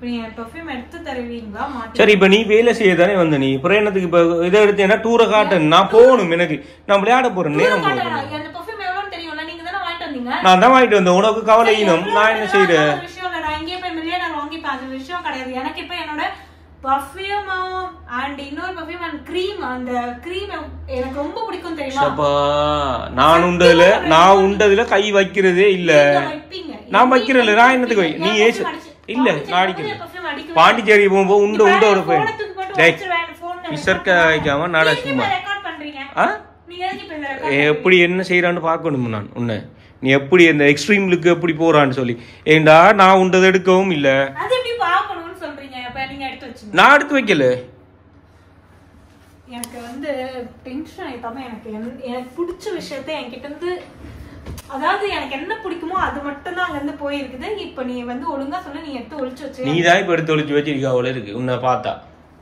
இப்ப நீங்க பெர்ஃப்யூம் எடுத்து தருவீங்களா மாட்டி சரி இப்ப நீ வேலை செய்ய தானே வந்த நீ அப்புறம் என்னத்துக்கு இப்ப இதை எடுத்தேன்னா டூரை காட்டணும் நான் போகணும் எனக்கு நான் விளையாட போறேன் நேரம் போகுது அந்த பெர்ஃப்யூம் எவ்வளவுன்னு தெரியும்ல நீங்க தானே வாங்கிட்டு வந்தீங்க நான் தான் வாங்கிட்டு வந்தேன் உனக்கு கவலை ஈனம் நான் என்ன செய்யறேன் அது விஷயம் இல்ல நான் இங்கே போய் மில்லியன் நான் வாங்கிப்பேன் அது விஷயம் கிடையாது எனக்கு இப்ப என்னோட பர்ஃபியூமும் அண்ட் இன்னொரு பர்ஃபியூம் அண்ட் க்ரீம் அந்த க்ரீம் எனக்கு ரொம்ப பிடிக்கும் தெரியுமா அப்பா நான் உண்டதுல நான் உண்டதுல கை வைக்கிறதே இல்ல நீங்க வைப்பீங்க. நான் வைக்கிறேன் நான் என்னத்துக்கு வை நீ என் ஏசு perfume அடிச்சு- இல்ல பாண்டிச்சேரி நான் போகும்போது அடிக்கிறேன் என் perfume அடிக்கவே பாண்டிச்சேரி போகும்போது உண்டு உண்டு ஒரு phone போய் தூக்கி போட்டு டேய் வச்சிருவேன், phone ல விசர்க்க வைக்காம நாடா நீங்க சும்மா இப்ப record பண்றீங்க. ஆ நீங்க எதுக்கு இப்ப இந்த record எப்படி என்ன செய்யறான்னு பார்க்கணும் நான் உன்னை நீ எப்படி இந்த எக்ஸ்ட்ரீம் லுக்கு எப்படி போறான்னு சொல்லி ஏண்டா நான் உண்டதை எடுக்கவும் இல்ல அது எப்படி பார்க்கணும்னு சொல்றீங்க இப்ப நீங்க எடுத்து வச்சுங்க நான் எடுத்து வைக்கல எனக்கு வந்து டென்ஷன் ஆயிட்டாம எனக்கு என்- எனக்கு பிடிச்ச விஷயத்த என்கிட்ட இருந்து அதாவது எனக்கு என்ன பிடிக்குமோ அது மட்டும் தான் அங்க இருந்து போயிருக்குது இப்ப நீ வந்து ஒழுங்கா சொல்ல நீ எடுத்து ஒளிச்சு வச்சு நீ தான் இப்ப எடுத்து ஒளிச்சு வச்சிருக்கா அவ்வளவு இருக்கு உன்னை பார்த்தா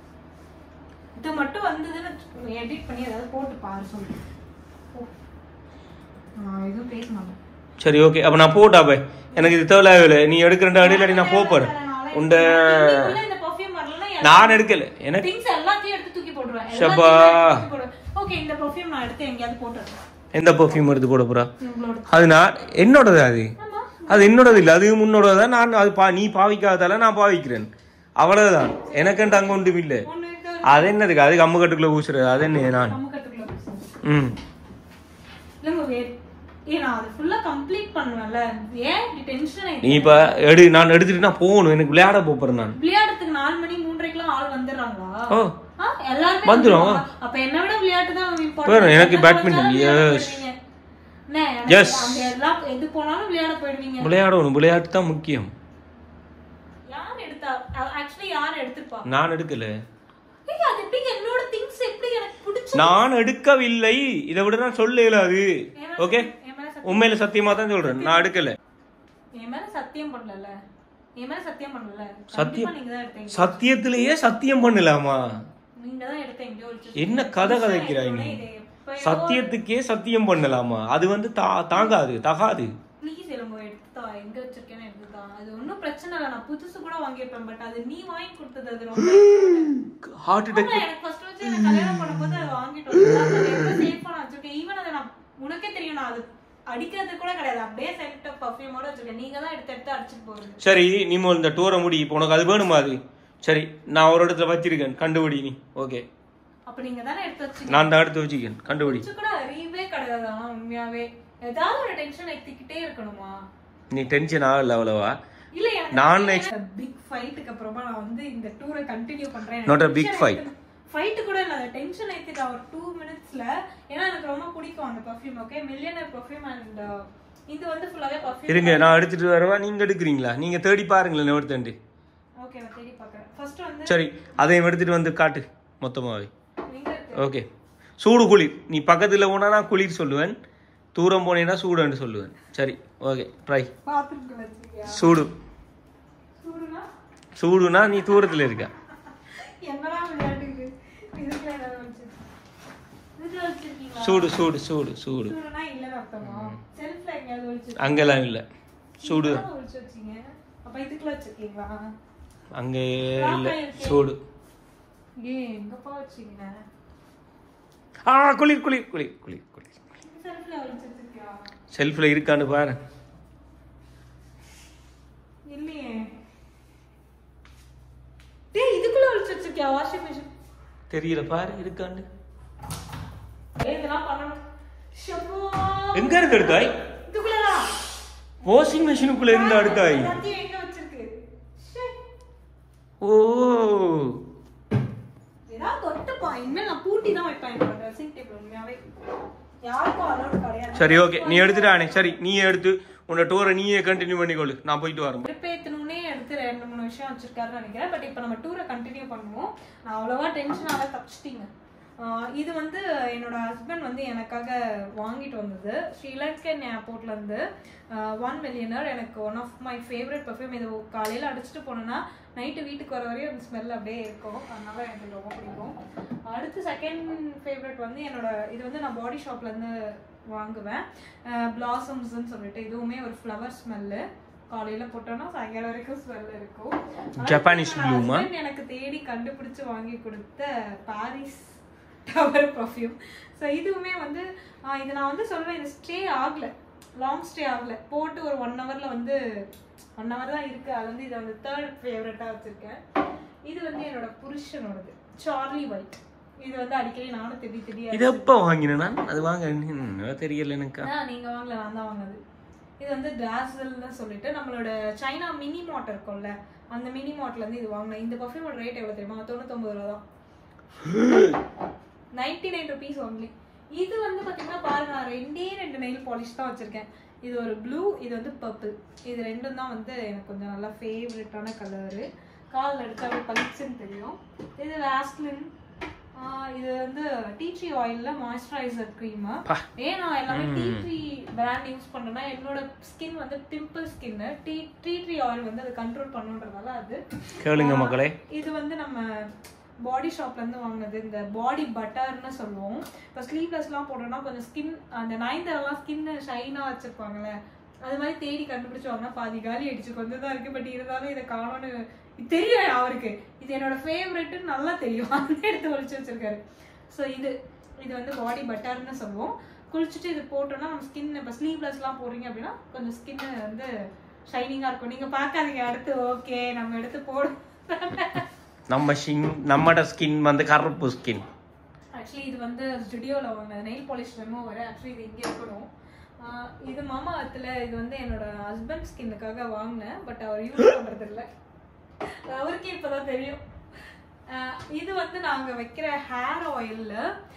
இது மட்டும் வந்ததுன்னு எடிட் பண்ணி ஏதாவது போட்டு பாரு சொல்லு போ. நான் எதுவும் பேச மாட்டேன் சரி ஓகே அப்ப நான் போட்டா போய் எனக்கு இது தேவையில்லை நீ எடுக்கிறேன் அடியில் நான் போப்பேன் உண்ட இன்னைக்குள்ள இந்த perfume வரலைன்னா நான் எடுக்கல எனக்கு திங்ஸ் எல்லாத்தையும் எடுத்து தூக்கி போட்டுருவேன் ஷப்பா. ஓகே இந்த பெர்ஃப்யூம் நான் எடுத்து எங்கேயாவது போட்டுறேன் எந்த பர்ஃப்யூம் எடுத்து போட போறா உங்களோட அது நான் என்னோடது அது அது என்னோடது இல்லை அது முன்னோடது தான் நான் அது பா நீ பாவிக்காததால நான் பாவிக்கிறேன் அவ்வளவுதான் எனக்குன்ட்டு அங்க ஒன்றும் இல்லை ஒண்ணு இருக்கு அது என்னதுக்கு அது கம்மு கட்டுக்குள்ள ஊசுறது அது என்ன நான் நம்ம கட்டுக்குள்ள பேசுங்க ம் இல்லைங்க வேட் ஏ நான் அதை ஃபுல்லா கம்ப்ளீட் பண்ணுவேன்ல ஏன் இப்படி டென்ஷன் நீ ஆயிடுச்சு இப்ப எடு நான் எடுத்துட்டு நான் போகணும் எனக்கு விளையாட போறேன் நான் விளையாடுறதுக்கு நாலு மணி மூன்றரைக்கெல்லாம் ஆள் வந்துடுறாங்களா ஓ ஆ, எல்லாருமே வந்துரும். வந்துருவாங்க. அப்ப என்னை விட விளையாட்டு தான் important. பாரு, எனக்கு எத்தனை badminton, மணி நேரம் yes. விளையாட போயிடுவீங்க? அண்ணே, எனக்கு Yes. அங்க எல்லாம் எது போனாலும் விளையாட போயிடுவீங்க விளையாடணும் விளையாட்டு தான் முக்கியம் யார் எடுத்தா ஆக்சுவலி யார் எடுத்திருப்பா நான் எடுக்கல ஏய், அது எப்படி என்னோட திங்ஸ் எப்படி எனக்கு பிடிச்ச நான் எடுக்கவில்லை இதை விட நான் சொல்ல இயலாது என் மேல ஓகே என் மேல சத்தியம் உண்மையில சத்தியமா தான் சொல்றேன் நான் எடுக்கல என் மேல சத்தியம் பண்ணல என் மேல சத்தியம் பண்ணல சத்தியம். கண்டிப்பா நீங்க தான் எடுத்தீங்க சத்தியத்திலேயே சத்தியம் பண்ணலாமா நீங்க தான் எடுத்தீங்க ஒரு என்ன கதை கதைக்கிறாய் நீ சத்தியத்துக்கே சத்தியம் பண்ணலாமா அது வந்து தா- தாங்காது தகாது ப்ளீஸ் எலும்போ எடுத்துதா எங்க வச்சிருக்கேன்னு எடுத்துதா அது ஒண்ணும் பிரச்சனை இல்லை நான் புதுசு கூட வாங்கியிருப்பேன் பட் அது நீ வாங்கி கொடுத்தது அது ரொம்ப ஹார்ட் அட்டாக் ஆமா, எனக்கு ஃபர்ஸ்ட் வச்சு எனக்கு கல்யாணம் பண்ணும்போது அதை வாங்கிட்டு வந்து சேஃபா நான் வச்சிருக்கேன் ஈவன் அதை நான் உனக்கே தெரியும் நான் அது அடிக்கிறது கூட கிடையாது அப்படியே சென்ட் பர்ஃபியூமோட வச்சிருக்கேன் நீங்க தான் எடுத்து எடுத்து அடிச்சிட்டு போறது சரி நீமோ இந்த டூரை முடி இப்போ உனக்கு அது வேணுமா அது சரி நான் ஒரு இடத்துல வச்சிருக்கேன் கண்டுபிடி நீ ஓகே அப்ப நீங்க தானே எடுத்து வச்சீங்க நான் தான் எடுத்து வச்சுக்கேன் கண்டுபிடி கொஞ்சம் கூட அறியவே கிடையாது ஆனா உண்மையாவே ஏதாவது ஒரு டென்ஷன் எடுத்துக்கிட்டே இருக்கணுமா நீ டென்ஷன் ஆகல அவ்வளவா இல்ல எனக்கு நான் பிக் ஃபைட்டுக்கு அப்புறமா நான் வந்து இந்த டூரை கண்டினியூ பண்றேன் Not a big fight. Fight கூட இல்ல டென்ஷன் ஏத்திட்டு ஒரு டூ மினிட்ஸ்ல ஏன்னா எனக்கு ரொம்ப பிடிக்கும் அந்த perfume okay millionaire perfume and இது வந்து ஃபுல்லாவே பர்ஃப்யூம் இருங்க நான் எடுத்துட்டு வரவா நீங்க எடுக்கிறீங்களா நீங்க தேடி பாருங்களேன் ஒருத்தண்டி ஓகே நான் தேடி பார்க்கறேன் ஃபர்ஸ்ட் வந்து சரி அதையும் எடுத்துட்டு வந்து காட்டு மொத்தமாவே எங்க இருக்கு ஓகே சூடு குளிர் நீ பக்கத்துல போனா நான் குளிர் சொல்லுவேன் தூரம் போனேன்னா சூடுன்னு சொல்லுவேன் சரி ஓகே ட்ரை பாத்ரூம்க்கு வச்சிருக்கியா சூடு சூடுனா சூடுனா நீ தூரத்துல இருக்க என்னடா விளையாட்டுக்கு இதுக்குள்ள ஏதாவது வச்சு இதுக்குள்ள வச்சிருக்கீங்களா சூடு சூடு சூடு சூடு சூடுனா இல்லன்னு அர்த்தமா செல்ஃப்ல எங்கேயாவது ஒழிச்சு அங்கெல்லாம் இல்லை சூடு எங்கதான் ஒழிச்சு வச்சீங்க அப்ப இதுக்குள்ள வச்சிருக்கீங்களா அங்கே இல்லை சூடு ஏன் எங்கப்பா வச்சீங்க ஆ குளிர் குளிர் குளிர் குளிர் குளிர் செல்ஃப்ல ஒழிச்சு வச்சிருக்கியா செல்ஃபில் இருக்கான்னு பாரு இல்லையே டேய் இதுக்குள்ள ஒழிச்சு வச்சிருக்கியா வாஷிங் மிஷின் தெரியல பாரு இருக்கான்னு இதெல்லாம் பண்ணணும் ஷப்பா எங்க இருக்கு எடுத்தாய் இதுக்குள்ளதான் வாஷிங் மிஷினுக்குள்ள இருந்து அடுத்தாய் எல்லாத்தையும் எங்க வச்சிருக்கு ஷே. ஓ ஏதாவது தொட்டுப்பா இனிமேல் நான் பூட்டி தான் வைப்பேன் என்னோட ட்ரெஸ்ஸிங் டேபிள் உண்மையாவே யாருக்கும் அலோடு கிடையாது சரி ஓகே நீ எடுத்துட்டானே சரி நீ எடுத்து உன்னோட டூரை நீயே கண்டினியூ பண்ணிக்கொள்ளு நான் போயிட்டு வரேன் வெறுப்பேத்தணும்னே எடுத்து ரெண்டு மூணு விஷயம் வச்சிருக்காருன்னு நினைக்கிறேன் பட் இப்போ நம்ம டூரை கண்டினியூ பண்ணுவோம் நான் அவ்வளோவா டென்ஷனால தப்பிச்சிட்டீங்க ஆஹ் இது வந்து என்னோட ஹஸ்பண்ட் வந்து எனக்காக வாங்கிட்டு வந்தது ஸ்ரீலங்கன் ஏர்போர்ட்ல இருந்து ஒன் மில்லியனர் எனக்கு one of my favourite perfume இது காலையில் அடிச்சுட்டு போனேன்னா நைட்டு வீட்டுக்கு வர வரையும் அந்த ஸ்மெல் அப்படியே இருக்கும் அதனால எனக்கு ரொம்ப பிடிக்கும் அடுத்து செகண்ட் ஃபேவரட் வந்து என்னோட இது வந்து நான் பாடி ஷாப்லேருந்து வாங்குவேன் பிளாசம்ஸ்ன்னு சொல்லிட்டு இதுவுமே ஒரு ஃப்ளவர் ஸ்மெல்லு காலையில போட்டோம்னா சாயங்காலம் வரைக்கும் ஸ்மெல் இருக்கும் Japanese ஆனா, blue மா? husband எனக்கு தேடி கண்டுபிடிச்சு வாங்கி கொடுத்த பாரிஸ் டவர் பர்ஃப்யூம் ஸோ இதுவுமே வந்து ஆ, இது நான் வந்து சொல்லுவேன் இது ஸ்டே ஆகல லாங் ஸ்டே ஆகல போட்டு ஒரு ஒன் ஹவர்ல வந்து ஒன் ஹவர் தான் இருக்கு அது வந்து இதை வந்து தேர்ட் ஃபேவரட்டாக வச்சிருக்கேன் இது வந்து என்னோட புருஷனோடது சார்லி ஒயிட் இது வந்து அடிக்கடி நானும் திடி திடி இது எப்போ வாங்கினேன் நான் அது வாங்க இன்னும் தெரியல எனக்கு ஆ, நீங்க வாங்கல நான் தான் வாங்கினது இது வந்து டாசல்னு சொல்லிட்டு நம்மளோட சைனா மினி மாட் இருக்கும்ல அந்த மினி மாட்ல இருந்து இது வாங்கினேன் இந்த பர்ஃப்யூமோட ரேட் எவ்வளவு தெரியுமா தொண்ணூத்தொம்பது ரூபா தான் நைன்டி நைன் ருபீஸ் ஒன்லி இது வந்து பாத்தீங்கன்னா பாருங்க நான் ரெண்டே ரெண்டு நெயில் பாலிஷ் தான் வச்சிருக்கேன் இது ஒரு ப்ளூ இது வந்து பர்பிள் இது ரெண்டும் தான் வந்து எனக்கு கொஞ்சம் நல்லா ஃபேவரட்டான கலரு காலில் எடுத்து அப்படியே பளிச்சுன்னு தெரியும் இது வேஸ்லின் இது வந்து டீ ட்ரீ ஆயில்ல மாய்ஸ்சரைசர் க்ரீம் பா. ஏன் நான் எல்லாமே டீ ட்ரீ பிராண்ட் யூஸ் பண்றேன்னா என்னோட ஸ்கின் வந்து pimple skin tea tea tree oil வந்து அதை கண்ட்ரோல் பண்ணுன்றதால அது கேளுங்க மக்களே இது வந்து நம்ம பாடி ஷாப்ல இருந்து வாங்கினது இந்த பாடி பட்டர்னு சொல்லுவோம் இப்போ ஸ்லீவ்லெஸ்லாம் போட்டோம்னா கொஞ்சம் ஸ்கின் அந்த நைன்தரெல்லாம் ஸ்கின் ஷைனா வச்சிருப்பாங்கல்ல அது மாதிரி தேடி கண்டுபிடிச்சு வாங்கினா பாதி காலி அடிச்சு கொஞ்சம் தான் இருக்கு பட் இருந்தாலும் இதை காணோன்னு தெரியும் அவருக்கு இது என்னோட ஃபேவரெட்னு நல்லா தெரியும் அந்த எடுத்து ஒழிச்சு வச்சிருக்காரு ஸோ இது இது வந்து பாடி பட்டர்னு சொல்லுவோம் குளிச்சுட்டு இது போட்டோம்னா நம்ம ஸ்கின் இப்போ ஸ்லீவ்லெஸ்லாம் போடுறீங்க அப்படின்னா கொஞ்சம் ஸ்கின் வந்து ஷைனிங்காக இருக்கும் நீங்கள் பார்க்காதீங்க அடுத்து ஓகே நம்ம எடுத்து போடும் நம்ம ஸ்கின் நம்மட ஸ்கின் வந்து கருப்பு ஸ்கின் ஆக்சுவலி இது வந்து ஸ்டுடியோவில் வாங்கினது நெயில் பாலிஷ் ரிமூவர் ஆக்சுவலி இது இங்கே இருக்கணும் ஆஹ் இது மாமா அத்தில் இது வந்து என்னோட ஹஸ்பண்ட் ஸ்கின்னுக்காக வாங்கினேன் பட் அவர் யூஸ் பண்ணுறது இல்லை அவருக்கே இப்போதான் தெரியும் ஆஹ் இது வந்து நாங்கள் வைக்கிற ஹேர் ஆயிலில்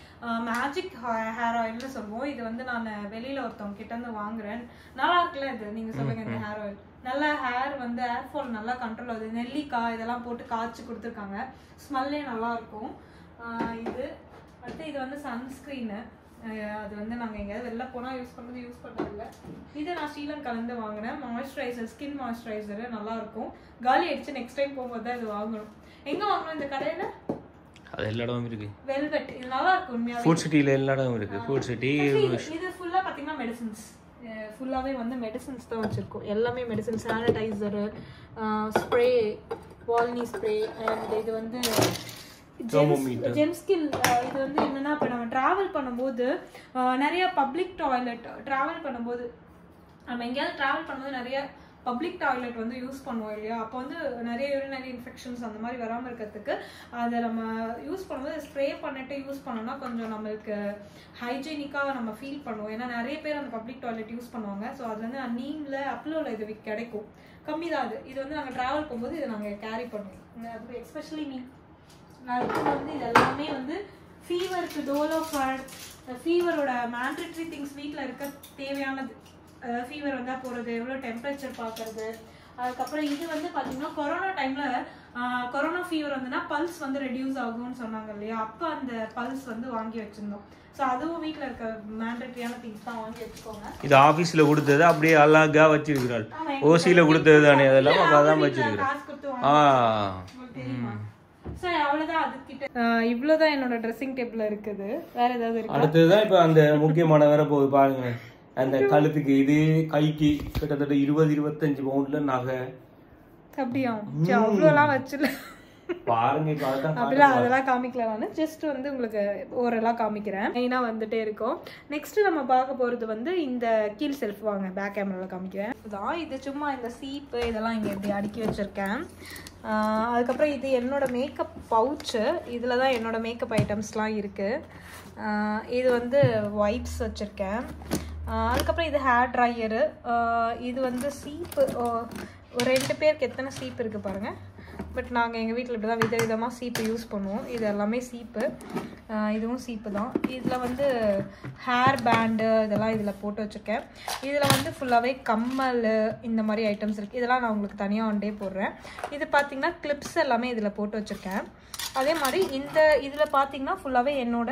மேஜிக் ஹேர் ஆயில்னு சொல்லுவோம் இது வந்து நான் வெளியில் ஒருத்தவங்க கிட்ட இருந்து வாங்குறேன் நல்லா இருக்குல்ல இது நீங்கள் சொல்லுங்க இந்த ஹேர் ஆயில் நல்லா ஹேர் வந்து ஹேர் ஃபால் நல்லா கண்ட்ரோல் ஆகுது நெல்லிக்காய் இதெல்லாம் போட்டு காய்ச்சி கொடுத்துருக்காங்க ஸ்மெல்லே நல்லா இருக்கும் ஆஹ் இது அடுத்து இது வந்து சன்ஸ்க்ரீனு அது வந்து நாங்கள் எங்கேயாவது வெளில போனால் யூஸ் பண்ணுறது யூஸ் பண்ணுறதில்ல இது நான் ஸ்ரீலங்காலேருந்து வாங்கினேன் மாய்ஸ்சரைசர் ஸ்கின் மாய்ஸ்சரைசரு நல்லா இருக்கும் காலி அடிச்சு நெக்ஸ்ட் டைம் போகும்போது தான் இது வாங்கணும் எங்கே வாங்கணும் இந்த கடையில் அது எல்லா இடமும் இருக்கு வெல்வெட் இது நல்லா இருக்கும் உண்மையாவே ஃபுட் சிட்டியில் எல்லா இடமும் இருக்கு ஃபுட் சிட்டி Actually, இது ஃபுல்லா பாத்தீங்கன்னா மெடிசின்ஸ் ஃபுல்லாவே வந்து மெடிசின்ஸ் தான் வச்சிருக்கோம் எல்லாமே medicine sanitiser spray Volini spray and இது வந்து Thermometer. ஜெம்ஸ்கில் இது வந்து என்னன்னா இப்போ நம்ம டிராவல் பண்ணும்போது அஹ், நிறைய பப்ளிக் டாய்லெட் டிராவல் பண்ணும்போது நம்ம எங்கேயாவது டிராவல் பண்ணும்போது நிறைய பப்ளிக் டாய்லெட் வந்து யூஸ் பண்ணுவோம் இல்லையா அப்போ வந்து நிறைய யூரினரி இன்ஃபெக்ஷன்ஸ் அந்த மாதிரி வராமல் இருக்கிறதுக்கு அதை நம்ம யூஸ் பண்ணும்போது ஸ்ப்ரே பண்ணிட்டு யூஸ் பண்ணோம்னா கொஞ்சம் நம்மளுக்கு ஹைஜீனிக்காக நம்ம ஃபீல் பண்ணுவோம் ஏன்னா நிறைய பேர் அந்த பப்ளிக் டாய்லெட் யூஸ் பண்ணுவாங்க ஸோ அது வந்து நீமில் அப்லோவில் இது வி- கிடைக்கும் கம்மி தான் அது இது வந்து நாங்கள் ட்ராவல் போகும்போது இதை நாங்கள் கேரி பண்ணுவோம் அது எஸ்பெஷலி மீ அடுத்து வந்து இது எல்லாமே வந்து ஃபீவருக்கு டோலோ ஃபார் ஃபீவரோட மேண்டட்ரி திங்ஸ் வீட்டில் இருக்க தேவையானது அதாவது ஃபீவர் வந்தால் போகிறது எவ்வளோ டெம்பரேச்சர் பார்க்கறது அதுக்கப்புறம் இது வந்து பார்த்தீங்கன்னா கொரோனா டைமில் கொரோனா ஃபீவர் வந்துன்னா பல்ஸ் வந்து ரெடியூஸ் ஆகும்னு சொன்னாங்க இல்லையா அப்போ அந்த பல்ஸ் வந்து வாங்கி வச்சுருந்தோம் ஸோ அதுவும் வீட்டில் இருக்க மேண்டட்ரியான திங்ஸ் தான் வாங்கி வச்சுக்கோங்க இது ஆபீஸ்ல கொடுத்தது அப்படியே அழகா வச்சிருக்கிறாள் ஆமா, எங்க ஓசியில கொடுத்தது தானே அதெல்லாம் இல்ல, அதான் அவங்க வச்சிருக்கிறேன் காசு கொடுத்து ஆ உங்களுக்கு தெரியுமா ஸோ அவ்வளோதான் அதுக்கிட்ட இவ்வளோதான் என்னோட ட்ரெஸ்ஸிங் டேபிள் இருக்குது வேற ஏதாவது இருக்கா அடுத்ததுதான் இப்ப அந்த முக்கியமான வேற போகுது பாருங்க அந்த கழுத்துக்கு இது கைக்கு கிட்டத்தட்ட இருபது இருபத்தஞ்சு பவுண்ட்ல நகை அப்படியா சரி, அவ்வளோலாம் வச்சுல பாருங்க இப்ப அதான் அப்படிலாம் அதெல்லாம் காமிக்கல நான் ஜஸ்ட் வந்து உங்களுக்கு ஓரெல்லாம் காமிக்கிறேன் மெயினாக வந்துட்டே இருக்கும் நெக்ஸ்ட் நம்ம பார்க்க போகிறது வந்து இந்த கீழ் செல்ஃப் வாங்க பேக் கேமராவில் காமிக்கிறேன் இதான் இது சும்மா இந்த சீப்பு இதெல்லாம் இங்கே இப்படி அடுக்கி வச்சுருக்கேன் அதுக்கப்புறம் இது என்னோட மேக்கப் பவுச்சு இதில் தான் என்னோட மேக்கப் ஐட்டம்ஸ்லாம் இருக்குது இது வந்து வைப்ஸ் வச்சுருக்கேன் அதுக்கப்புறம் இது ஹேர் ட்ரையரு இது வந்து சீப்பு ஒரு ரெண்டு பேருக்கு எத்தனை சீப்பு இருக்குது பாருங்கள் பட் நாங்கள் எங்கள் வீட்டில் இப்படி தான் விதவிதமாக சீப்பு யூஸ் பண்ணுவோம் இது எல்லாமே சீப்பு ஆஹ் இதுவும் சீப்பு தான் இதில் வந்து ஹேர் பேண்டு இதெல்லாம் இதில் போட்டு வச்சுருக்கேன் இதில் வந்து ஃபுல்லாகவே கம்மல் இந்த மாதிரி ஐட்டம்ஸ் இருக்குது இதெல்லாம் நான் உங்களுக்கு தனியாக ஒன் டே போடுறேன் இது பார்த்தீங்கன்னா கிளிப்ஸ் எல்லாமே இதில் போட்டு வச்சுருக்கேன் அதே மாதிரி இந்த இதில் பார்த்தீங்கன்னா ஃபுல்லாகவே என்னோட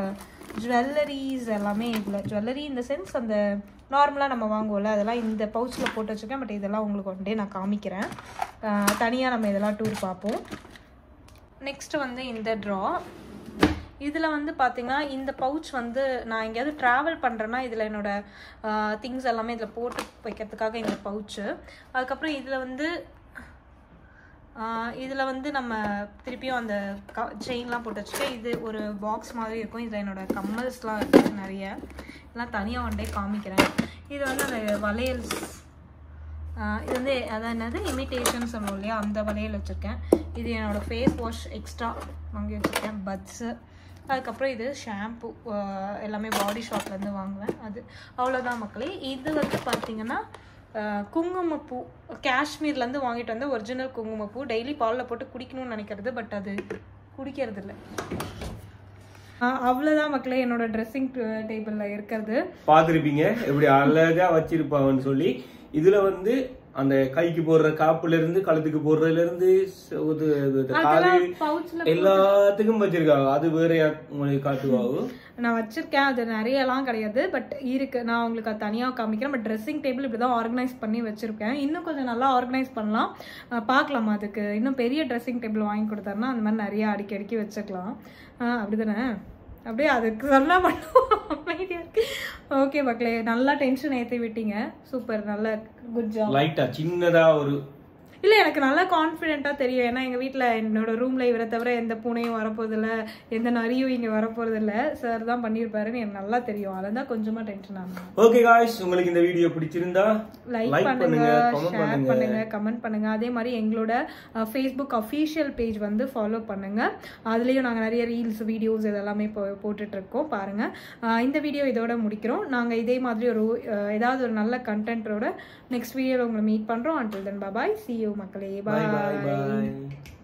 ஜுவல்லரிஸ் எல்லாமே இதில் ஜுவல்லரி இந்த சென்ஸ் அந்த நார்மலாக நம்ம வாங்குவோம்ல அதெல்லாம் இந்த பவுச்சில் போட்டு வச்சுருக்கேன் பட் இதெல்லாம் உங்களுக்கு ஒன் டே நான் காமிக்கிறேன் தனியாக நம்ம இதெல்லாம் டூர் பார்ப்போம் நெக்ஸ்ட் வந்து இந்த ட்ரா இதில் வந்து பார்த்தீங்கன்னா இந்த பவுச் வந்து நான் எங்கேயாவது ட்ராவல் பண்ணுறேன்னா இதில் என்னோட திங்ஸ் எல்லாமே இதில் போட்டு வைக்கிறதுக்காக இந்த பவுச்சு அதுக்கப்புறம் இதில் வந்து இதில் வந்து நம்ம திருப்பியும் அந்த க செயின்லாம் போட்டு வச்சுட்டு இது ஒரு பாக்ஸ் மாதிரி இருக்கும் இதில் என்னோட கம்மல்ஸ்லாம் இருக்குது நிறைய இதெல்லாம் தனியாக ஒன் டே காமிக்கிறேன் இது வந்து அந்த வளையல்ஸ் ஆஹ் இது வந்து அதான் என்னது இமிட்டேஷன் சொல்லுவோம் இல்லையா அந்த வளையல் வச்சுருக்கேன் இது என்னோடய ஃபேஸ் வாஷ் எக்ஸ்ட்ரா வாங்கி வச்சுருக்கேன் பட்ஸு அதுக்கப்புறம் இது ஷாம்பு எல்லாமே பாடி ஷாப்லேருந்து வாங்குவேன் அது அவ்வளோதான் மக்களே இது வந்து பார்த்தீங்கன்னா ஆஹ் குங்குமப்பூ காஷ்மீர்லேருந்து வாங்கிட்டு வந்த ஒரிஜினல் குங்குமப்பூ டெய்லி பாலில் போட்டு குடிக்கணும்னு நினைக்கிறது பட் அது குடிக்கிறது இல்லை அவ்வளோதான் மக்களே என்னோட ட்ரெஸ்ஸிங் டேபிளில் இருக்கிறது பார்த்துருப்பீங்க எப்படி அழகா வச்சிருப்பாங்கன்னு சொல்லி இதுல வந்து அந்த கைக்கு போடுற காப்புல இருந்து கழுத்துக்கு போடுறதுல இருந்து ச- இது- இது காலு பவுச்சில் எல்லாத்துக்கும் வச்சிருக்காங்க அது வேற யா- உங்களுக்கு காட்டுவாங்க நான் வச்சிருக்கேன் அது நிறையலாம் கிடையாது பட் இருக்கு நான் உங்களுக்கு அது தனியாக காமிக்கிறேன் பட் ட்ரெஸ்ஸிங் டேபிள் இப்படி தான் ஆர்கனைஸ் பண்ணி வச்சிருக்கேன் இன்னும் கொஞ்சம் நல்லா ஆர்கனைஸ் பண்ணலாம் அஹ் பார்க்கலாம் அதுக்கு இன்னும் பெரிய ட்ரெஸ்ஸிங் டேபிள் வாங்கி கொடுத்தாருன்னா அந்த மாதிரி நிறைய அடிக்கி அடிக்கி வச்சுக்கலாம் அஹ் அப்படிதானே அப்படியே அதுக்கு சொன்னா மட்டும் அமைதியா இருக்கு ஓகே மக்களே நல்லா டென்ஷன் ஏற்றி விட்டீங்க சூப்பர் நல்ல குட் ஜாப் லைட்டா சின்னதா ஒரு இல்லை எனக்கு நல்லா கான்ஃபிடென்ட்டாக தெரியும் ஏன்னா எங்கள் வீட்டில் என்னோட ரூமில் இவரை தவிர எந்த பூனையும் வரப்போதில்ல எந்த நரியும் இங்கே வரப்போறதில்ல சார் தான் பண்ணியிருப்பாருன்னு எனக்கு நல்லா தெரியும் அதை தான் கொஞ்சமாக டென்ஷன் ஆனேன் ஓகே காய்ஸ் உங்களுக்கு இந்த வீடியோ பிடிச்சிருந்தா லைக் லைக் பண்ணுங்க பண்ணுங்க கமெண்ட் ஷேர் பண்ணுங்க பண்ணுங்க கமெண்ட் பண்ணுங்க அதே மாதிரி எங்களோட ஃபேஸ்புக் அஃபீஷியல் பேஜ் வந்து ஃபாலோ பண்ணுங்க அதுலேயும் நாங்கள் நிறைய ரீல்ஸ் வீடியோஸ் இதெல்லாமே போ போட்டுட்டு இருக்கோம் பாருங்க அஹ் இந்த வீடியோ இதோட முடிக்கிறோம் நாங்கள் இதே மாதிரி ஒரு அஹ், ஏதாவது ஒரு நல்ல கண்டென்ட்டோட நெக்ஸ்ட் வீடியோவில் உங்களை மீட் பண்ணுறோம் until then bye see you மக்களே பாய் பாய் பாய் பாய்